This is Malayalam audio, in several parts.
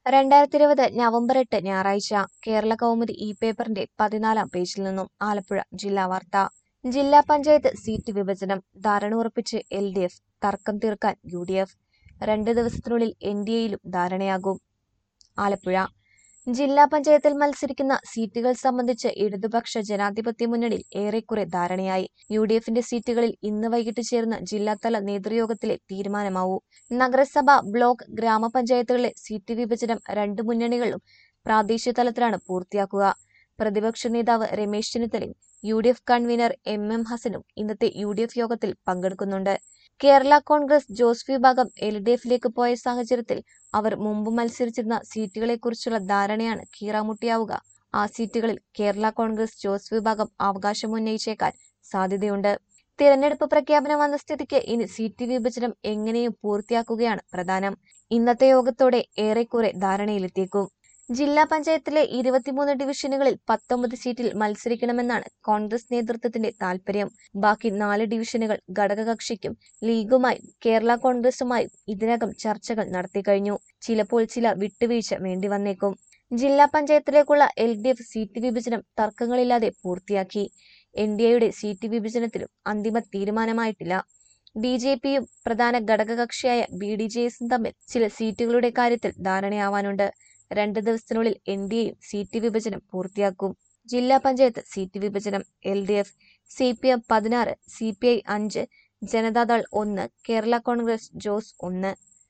രണ്ടായിരത്തി ഇരുപത് നവംബർ എട്ട് ഞായറാഴ്ച കേരള കൗമുദി ഇ പേപ്പറിന്റെ പതിനാലാം പേജിൽ നിന്നും ആലപ്പുഴ ജില്ലാ വാർത്ത ജില്ലാ പഞ്ചായത്ത് സീറ്റ് വിഭജനം ധാരണ ഉറപ്പിച്ച് എൽ ഡി എഫ് തർക്കം തീർക്കാൻ യു ഡി എഫ് രണ്ട് ദിവസത്തിനുള്ളിൽ എൻ ഡി എയിലും ധാരണയാകും ആലപ്പുഴ ജില്ലാ പഞ്ചായത്തിൽ മത്സരിക്കുന്ന സീറ്റുകൾ സംബന്ധിച്ച് ഇടതുപക്ഷ ജനാധിപത്യ മുന്നണിയിൽ ഏറെക്കുറെ ധാരണയായി യു ഡി എഫിന്റെ സീറ്റുകളിൽ ഇന്ന് വൈകിട്ട് ചേർന്ന ജില്ലാതല നേതൃയോഗത്തിലെ തീരുമാനമാവൂ നഗരസഭ ബ്ലോക്ക് ഗ്രാമപഞ്ചായത്തുകളിലെ സീറ്റ് വിഭജനം രണ്ട് മുന്നണികളിലും പ്രാദേശിക തലത്തിലാണ് പൂർത്തിയാക്കുക പ്രതിപക്ഷ നേതാവ് രമേശ് ചെന്നിത്തലയും U D F convenor M M ഹസനും ഇന്നത്തെ യു ഡി എഫ് യോഗത്തിൽ പങ്കെടുക്കുന്നുണ്ട് കേരള കോൺഗ്രസ് ജോസ് വിഭാഗം എൽ ഡി എഫിലേക്ക് പോയ സാഹചര്യത്തിൽ അവർ മുമ്പ് മത്സരിച്ചിരുന്ന സീറ്റുകളെക്കുറിച്ചുള്ള ധാരണയാണ് കീറാമുട്ടിയാവുക ആ സീറ്റുകളിൽ കേരള കോൺഗ്രസ് ജോസ് വിഭാഗം അവകാശമുന്നയിച്ചേക്കാൻ സാധ്യതയുണ്ട് തിരഞ്ഞെടുപ്പ് പ്രഖ്യാപനം വന്ന സ്ഥിതിക്ക് ഇനി സീറ്റ് വിഭജനം എങ്ങനെയും പൂർത്തിയാക്കുകയാണ് പ്രധാനം ഇന്നത്തെ യോഗത്തോടെ ഏറെക്കുറെ ധാരണയിലെത്തിയേക്കും ജില്ലാ പഞ്ചായത്തിലെ ഇരുപത്തിമൂന്ന് ഡിവിഷനുകളിൽ പത്തൊമ്പത് സീറ്റിൽ മത്സരിക്കണമെന്നാണ് കോൺഗ്രസ് നേതൃത്വത്തിന്റെ താൽപര്യം ബാക്കി നാല് ഡിവിഷനുകൾ ഘടകകക്ഷിക്കും ലീഗുമായി കേരള കോൺഗ്രസുമായും ഇതിനകം ചർച്ചകൾ നടത്തിക്കഴിഞ്ഞു ചിലപ്പോൾ ചില വിട്ടുവീഴ്ച വേണ്ടി വന്നേക്കും ജില്ലാ പഞ്ചായത്തിലേക്കുള്ള എൽ ഡി എഫ് സീറ്റ് വിഭജനം തർക്കങ്ങളില്ലാതെ പൂർത്തിയാക്കി എൻ ഡി എയുടെ സീറ്റ് വിഭജനത്തിലും അന്തിമ തീരുമാനമായിട്ടില്ല ബി ജെ പിയും പ്രധാന ഘടകകക്ഷിയായ ബി ഡി ജെ എസും തമ്മിൽ ചില സീറ്റുകളുടെ കാര്യത്തിൽ ധാരണയാവാനുണ്ട് രണ്ട് ദിവസത്തിനുള്ളിൽ എൻ ഡി എയും സീറ്റ് വിഭജനം പൂർത്തിയാക്കും ജില്ലാ പഞ്ചായത്ത് സീറ്റ് വിഭജനം L D F C P M പതിനാറ് സി പി ഐ അഞ്ച് ജനതാദൾ ഒന്ന് കേരള കോൺഗ്രസ് ജോസ് ഒന്ന്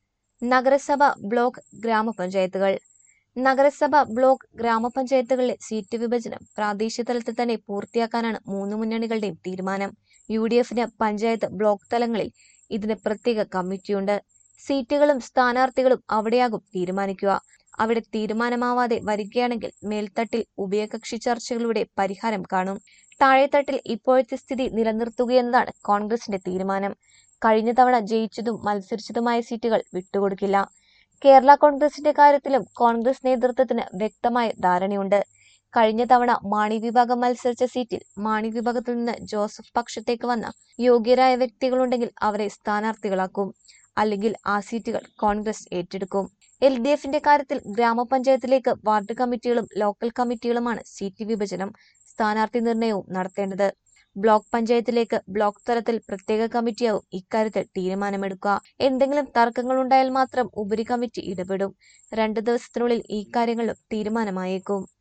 നഗരസഭ ബ്ലോക്ക് ഗ്രാമപഞ്ചായത്തുകൾ നഗരസഭ ബ്ലോക്ക് ഗ്രാമപഞ്ചായത്തുകളിലെ സീറ്റ് വിഭജനം പ്രാദേശിക തലത്തിൽ തന്നെ പൂർത്തിയാക്കാനാണ് മൂന്ന് മുന്നണികളുടെയും തീരുമാനം യു ഡി എഫിന് പഞ്ചായത്ത് ബ്ലോക്ക് തലങ്ങളിൽ ഇതിന് പ്രത്യേക കമ്മിറ്റിയുണ്ട് സീറ്റുകളും സ്ഥാനാർത്ഥികളും അവിടെയാകും തീരുമാനിക്കുക അവിടെ തീരുമാനമാവാതെ വരികയാണെങ്കിൽ മേൽത്തട്ടിൽ ഉഭയകക്ഷി ചർച്ചകളിലൂടെ പരിഹാരം കാണും താഴെത്തട്ടിൽ ഇപ്പോഴത്തെ സ്ഥിതി നിലനിർത്തുകയെന്നതാണ് കോൺഗ്രസിന്റെ തീരുമാനം കഴിഞ്ഞ തവണ ജയിച്ചതും മത്സരിച്ചതുമായ സീറ്റുകൾ വിട്ടുകൊടുക്കില്ല കേരള കോൺഗ്രസിന്റെ കാര്യത്തിലും കോൺഗ്രസ് നേതൃത്വത്തിന് വ്യക്തമായ ധാരണയുണ്ട് കഴിഞ്ഞ തവണ മാണി വിഭാഗം മത്സരിച്ച സീറ്റിൽ മാണി വിഭാഗത്തിൽ നിന്ന് ജോസഫ് പക്ഷത്തേക്ക് വന്ന യോഗ്യരായ വ്യക്തികളുണ്ടെങ്കിൽ അവരെ സ്ഥാനാർത്ഥികളാക്കും അല്ലെങ്കിൽ ആ സീറ്റുകൾ കോൺഗ്രസ് ഏറ്റെടുക്കും എൽ ഡി എഫിന്റെ കാര്യത്തിൽ ഗ്രാമപഞ്ചായത്തിലേക്ക് വാർഡ് കമ്മിറ്റികളും ലോക്കൽ കമ്മിറ്റികളുമാണ് സീറ്റ് വിഭജനം സ്ഥാനാർത്ഥി നിർണയവും നടത്തേണ്ടത് ബ്ലോക്ക് പഞ്ചായത്തിലേക്ക് ബ്ലോക്ക് തലത്തിൽ പ്രത്യേക കമ്മിറ്റിയാവും ഇക്കാര്യത്തിൽ തീരുമാനമെടുക്കുക എന്തെങ്കിലും തർക്കങ്ങൾ ഉണ്ടായാൽ മാത്രം ഉപരി കമ്മിറ്റി ഇടപെടും രണ്ടു ദിവസത്തിനുള്ളിൽ ഈ കാര്യങ്ങളിലും തീരുമാനമായേക്കും